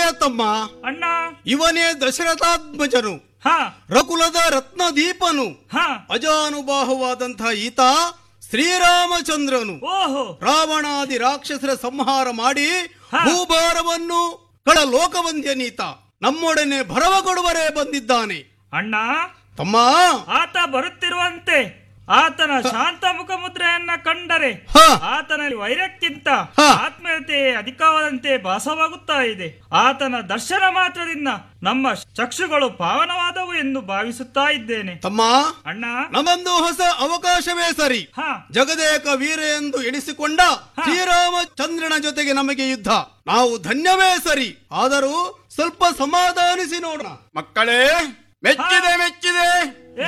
ಕೇಳಯ್ಯ ತಮ್ಮ ಅಣ್ಣ ಇವನೇ ದಶರಥಾತ್ಮಜನು ಹ ರಕುಲದ ರತ್ನದೀಪನು ಹ ಅಜಾನುಬಾಹುವಾದಂತಹ ಈತ ಶ್ರೀರಾಮಚಂದ್ರನು ಓಹೋ ರಾವಣಾದಿ ರಾಕ್ಷಸರ ಸಂಹಾರ ಮಾಡಿ ಹಾ. ಭೂಭಾರವನ್ನು ಕಳ ಲೋಕವಂದ್ಯನೀತ ನಮ್ಮೊಡನೆ ಭರವ ಕೊಡುವರೇ ಬಂದಿದ್ದಾನೆ ಅಣ್ಣ ತಮ್ಮ ಆತ ಬರುತ್ತಿರುವಂತೆ ಆತನ ಶಾಂತ ಮುಖ ಮುದ್ರೆಯನ್ನ ಕಂಡರೆ ಹ. ಆತನಲ್ಲಿ ವೈರಕ್ಕಿಂತ ಹ. ಆತ್ಮೀಯತೆ ಅಧಿಕವಾದಂತೆ ಭಾಸವಾಗುತ್ತಾ ಇದೆ ಆತನ ದರ್ಶನ ಮಾತ್ರದಿಂದ ನಮ್ಮ ಚಕ್ಷುಗಳು ಪಾವನವಾದವು ಎಂದು ಭಾವಿಸುತ್ತಾ ಇದ್ದೇನೆ ತಮ್ಮ ಅಣ್ಣ ನಮ್ಮೊಂದು ಹೊಸ ಅವಕಾಶವೇ ಸರಿ ಹ ಜಗದೇಕ ವೀರ ಎಂದು ಎಣಿಸಿಕೊಂಡ ಶ್ರೀರಾಮಚಂದ್ರನ ಜೊತೆಗೆ ನಮಗೆ ಯುದ್ಧ ನಾವು ಧನ್ಯವೇ ಸರಿ ಆದರೂ ಸ್ವಲ್ಪ ಸಮಾಧಾನಿಸಿ ನೋಡೋಣ ಮಕ್ಕಳೇ ಮೆಚ್ಚಿದೆ ಮೆಚ್ಚಿದೆ